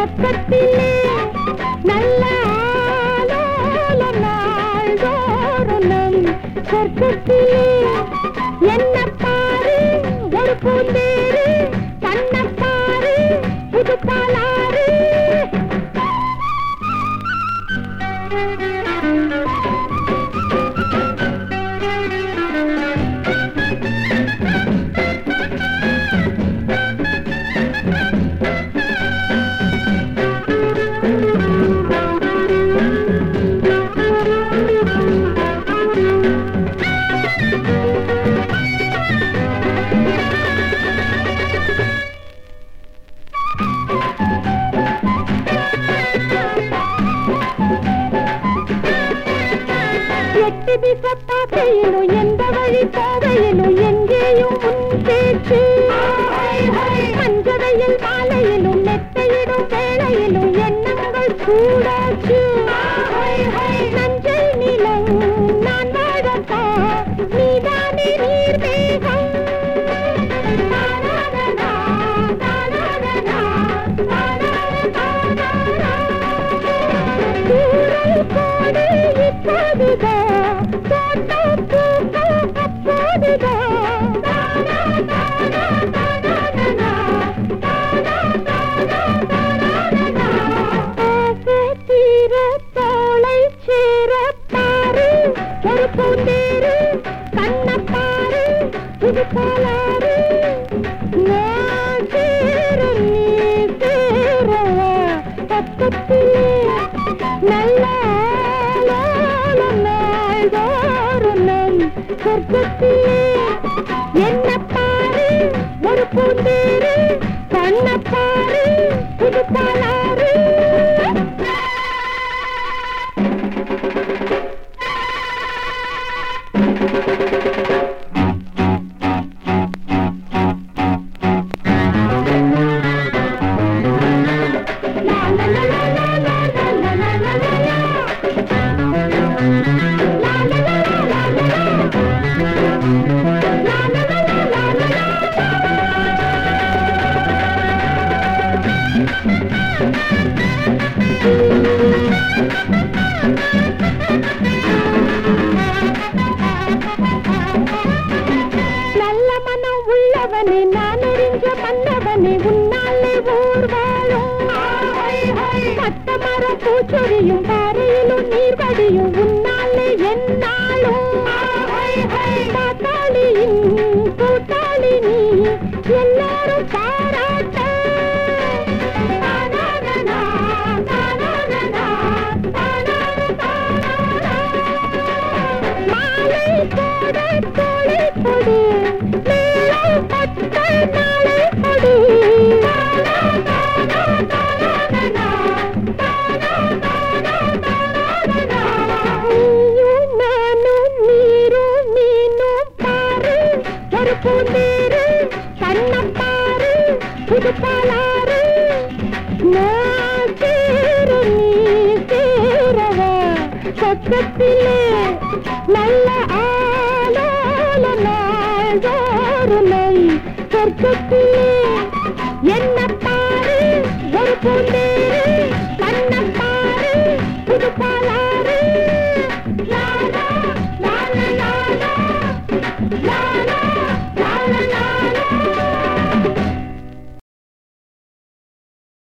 பக்கத்திலே நல்ல ஆலோலம் நாள்தோறும் நம் சொர்க்கத்திலே என்ன பாரு ஒரு பூந்தேரு கண்ண பாரு புது பாலாறு எட்டு திச பாதையிலும் எந்த வழி பாதையிலும் எங்கேயும் உன் பேச்சு மஞ்சளையில் மாலையிலும் நெத்தையிடும் வேளையிலும் எண்ணங்கள் சூடாச்சு நஞ்சை நிலம் நான் வாழப்பா நீதானே நீர் மேகம் தூரல் கோடு இப்போதுதான் தோட்டம் பூக்கும் அப்போதுதான் ஆசை தீர தோளை சேர பாரு ஒரு பூந்தேரு கண்ண பாரு புது பாலாறு நான் சேர நீ சேரவா பக்கத்திலே நல்ல ஆலோலம் நாள்தோறும் நம் சொர்க்கத்திலே என்ன பாரு ஒரு பூந்தேரு கண்ண பாரு புது பாலாறு நல்ல மனம் உள்ளவனே நான் அறிஞ்ச மன்னவனே உன்னாலே ஊர் வாழும் பட்ட மரம் பூச்சொரியும் பாறையிலும் நீர் வடியும் உன்னாலே என்னாலும் பாத்தாளியின் கூட்டாளி நீ எல்லாரும் பாராட்ட மாலை போட தோளை கொடு மேளம் பட்ட நாளை கொடு நீயும் நானும் நீரும் மீனும் பாரு ஒரு பூந்தேரு கண்ணம் பாரு புது பாலாறு நான் சேர நீ சேரவா சொர்க்கத்திலே நல்ல ஆலோலம் நாள்தோறும் நம் சொர்க்கத்திலே என்ன பாரு ஒரு பூந்தேரு கண்ணம் பாரு புது பாலாறு